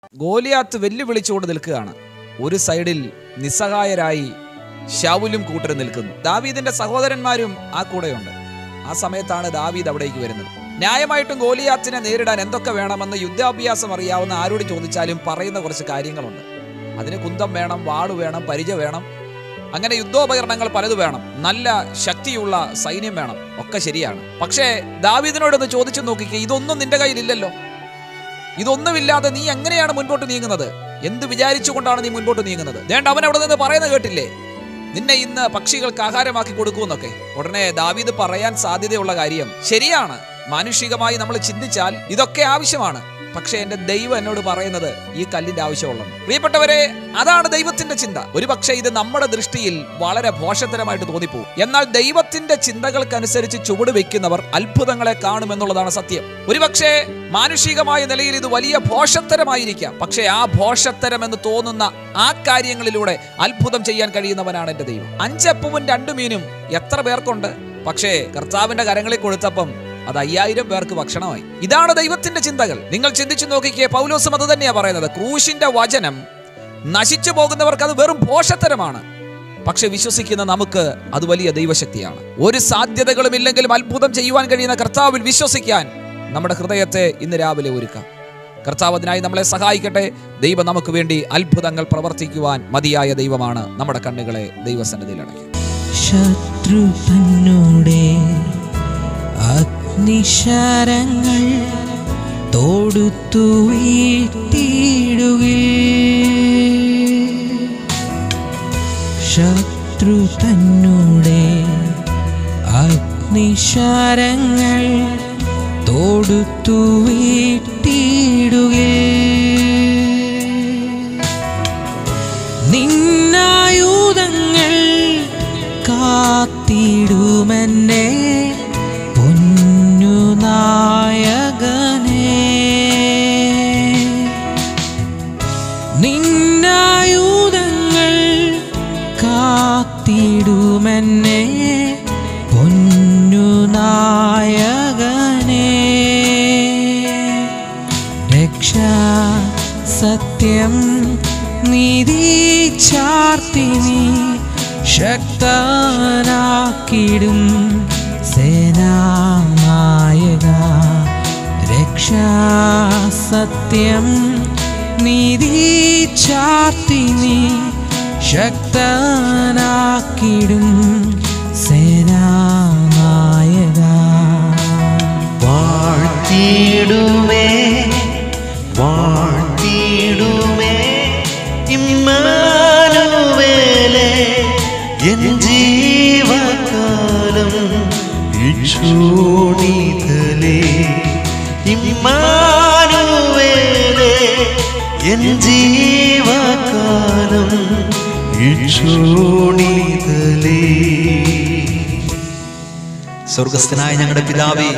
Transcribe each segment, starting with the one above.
ഗോലിയാത്ത് വെല്ലുവിളിച്ചുകൊണ്ട് നിൽക്കുകയാണ് ഒരു സൈഡിൽ നിസ്സഹായരായി ഷാവുലും കൂട്ടരും നിൽക്കുന്നു ദാവീദിന്റെ സഹോദരന്മാരും ആ കൂടെയുണ്ട് ആ സമയത്താണ് ദാവീദ് അവിടേക്ക് വരുന്നത് ന്യായമായിട്ടും ഗോലിയാത്തിനെ നേരിടാൻ എന്തൊക്കെ വേണമെന്ന് യുദ്ധാഭ്യാസം അറിയാവുന്ന ആരോട് ചോദിച്ചാലും പറയുന്ന കുറച്ച് കാര്യങ്ങളുണ്ട് അതിന് കുന്തം വേണം വാള് വേണം പരിച വേണം അങ്ങനെ യുദ്ധോപകരണങ്ങൾ പലത് വേണം നല്ല ശക്തിയുള്ള സൈന്യം വേണം ഒക്കെ ശരിയാണ് പക്ഷേ ദാവീദിനോടൊന്ന് ചോദിച്ചു നോക്കിക്കേ ഇതൊന്നും നിന്റെ കയ്യിലില്ലല്ലോ ഇതൊന്നുമില്ലാതെ നീ എങ്ങനെയാണ് മുൻപോട്ട് നീങ്ങുന്നത് എന്ത് വിചാരിച്ചുകൊണ്ടാണ് നീ മുൻപോട്ട് നീങ്ങുന്നത് ദേണ്ട അവൻ അവിടെ നിന്ന് പറയുന്നത് കേട്ടില്ലേ നിന്നെ ഇന്ന് പക്ഷികൾക്ക് ആഹാരമാക്കി കൊടുക്കുമെന്നൊക്കെ ഉടനെ ദാവീദ് പറയാൻ സാധ്യതയുള്ള കാര്യം ശരിയാണ് മാനുഷികമായി നമ്മൾ ചിന്തിച്ചാൽ ഇതൊക്കെ ആവശ്യമാണ് പക്ഷേ എന്റെ ദൈവം എന്നോട് പറയുന്നത് ഈ കല്ലിന്റെ ആവശ്യമുള്ളത് പ്രിയപ്പെട്ടവരെ അതാണ് ദൈവത്തിന്റെ ചിന്ത ഒരു പക്ഷേ ഇത് നമ്മുടെ ദൃഷ്ടിയിൽ വളരെ ഭോഷത്തരമായിട്ട് തോന്നിപ്പോകും എന്നാൽ ദൈവത്തിന്റെ ചിന്തകൾക്കനുസരിച്ച് ചുവട് വെക്കുന്നവർ അത്ഭുതങ്ങളെ കാണുമെന്നുള്ളതാണ് സത്യം ഒരുപക്ഷേ മാനുഷികമായ നിലയിൽ ഇത് വലിയ ഭോഷത്തരമായിരിക്കാം പക്ഷേ ആ ഭോഷത്തരം എന്ന് തോന്നുന്ന ആ കാര്യങ്ങളിലൂടെ അത്ഭുതം ചെയ്യാൻ കഴിയുന്നവനാണ് എന്റെ ദൈവം അഞ്ചപ്പവും രണ്ടു മീനും എത്ര പേർക്കുണ്ട് പക്ഷേ കർത്താവിന്റെ കരങ്ങളിൽ കൊടുത്തപ്പം അത് അയ്യായിരം പേർക്ക് ഭക്ഷണമായി ഇതാണ് ദൈവത്തിന്റെ ചിന്തകൾ നിങ്ങൾ ചിന്തിച്ചു നോക്കിക്കേ പൗലോസും അത് തന്നെയാ പറയുന്നത് ക്രൂശിന്റെ വചനം നശിച്ചു പോകുന്നവർക്ക് അത് വെറും ഭോഷത്തരമാണ് പക്ഷെ വിശ്വസിക്കുന്ന നമുക്ക് അത് വലിയ ദൈവശക്തിയാണ് ഒരു സാധ്യതകളും ഇല്ലെങ്കിലും അത്ഭുതം ചെയ്യുവാൻ കഴിയുന്ന കർത്താവിൽ വിശ്വസിക്കാൻ നമ്മുടെ ഹൃദയത്തെ ഇന്ന് രാവിലെ ഒരുക്കാം കർത്താവ് അതിനായി നമ്മളെ സഹായിക്കട്ടെ ദൈവം നമുക്ക് വേണ്ടി അത്ഭുതങ്ങൾ പ്രവർത്തിക്കുവാൻ മതിയായ ദൈവമാണ് നമ്മുടെ കണ്ണുകളെ ദൈവസന്നിധിയിൽ അടയ്ക്കും ശത്രു തന്നോടെ അഗ്നിശരങ്ങൾ തോടുത്തു വീട്ടിടുകിൽ ശത്രു തന്നോടെ അഗ്നിശരങ്ങൾ തോടുത്തു വീട്ടിടുകിൽ നിന്നായുധങ്ങൾ കാത്തിടുമെന്നെ പൊന്നു നായകനെ നിന്നായുധങ്ങൾ കാത്തിടുമെന്നെ പൊന്നു നായകനെ രക്ഷാ സത്യം നീതി ചാർത്തിനി ശക്തനാക്കിടും സേനാനായക രക്ഷാ സത്യം നീതി ചാർത്തിനി ശക്തനാക്കിടും സേനാനായക വാഴ്ത്തിയിടുമേ വാഴ്ത്തിയിടുമേ ഇമ്മാനുവേലേ എൻ ജീവകാലം ഇക്ഷോണിതലേ ഇമ്മാനുവേലേ എൻ ജീവകാലം ഇക്ഷോണിതലേ സ്വർഗസ്ഥനായ ഞങ്ങളുടെ പിതാവേ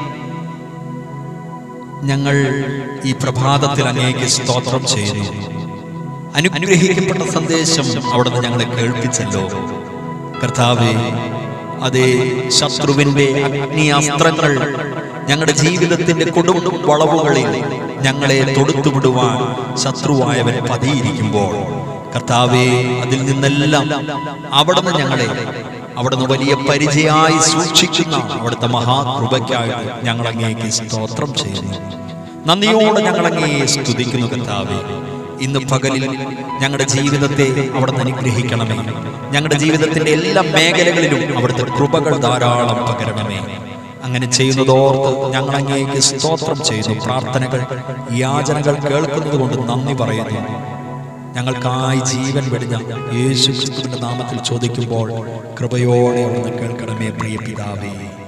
ഞങ്ങൾ ഈ പ്രഭാതത്തിൽ അങ്ങേക്ക് സ്തോത്രം ചെയ്യുന്നു അനുഗ്രഹിക്കപ്പെട്ട സന്ദേശം അവിടുന്ന് ഞങ്ങളെ കേൾപ്പിച്ചല്ലോ കർത്താവേ അതേ ശത്രുവിന്റെ അഗ്നിയാസ്ത്രങ്ങൾ ഞങ്ങളുടെ ജീവിതത്തിന്റെ കൊടും വളവുകളിൽ ഞങ്ങളെ തൊടുത്തുവിടുവാൻ ശത്രുവായവൻ പതിയിരിക്കുമ്പോൾ കർത്താവേ അതിൽ നിന്നെല്ലാം അവിടുന്ന് ഞങ്ങളെ അവിടുന്ന് വലിയ പരിചയമായി സൂക്ഷിക്കുന്ന അവിടുത്തെ മഹാകൃപയ്ക്കായിട്ട് ഞങ്ങൾ അങ്ങേക്ക് സ്തോത്രം ചെയ്യുന്നു നന്ദിയോടെ ഞങ്ങൾ അങ്ങയെ സ്തുതിക്കുന്നു കർത്താവേ ഇന്ന് പകലിൽ ഞങ്ങളുടെ ജീവിതത്തെ അവിടുന്ന് അനുഗ്രഹിക്കണമേ ഞങ്ങളുടെ ജീവിതത്തിന്റെ എല്ലാ മേഖലകളിലും അവിടുത്തെ കൃപകൾ ധാരാളം പകരണമേ അങ്ങനെ ചെയ്യുന്നതോർത്ത് ഞങ്ങൾ അങ്ങേക്ക് സ്തോത്രം ചെയ്യുന്നു പ്രാർത്ഥനകൾ യാചനകൾ കേൾക്കുന്നത് കൊണ്ട് നന്ദി പറയുന്നു ഞങ്ങൾക്കായി ജീവൻ വെടിഞ്ഞ യേശു ക്രിസ്തുവിന്റെ നാമത്തിൽ ചോദിക്കുമ്പോൾ കൃപയോടെ അവിടുന്ന് കേൾക്കണമേ പ്രിയ പിതാവേ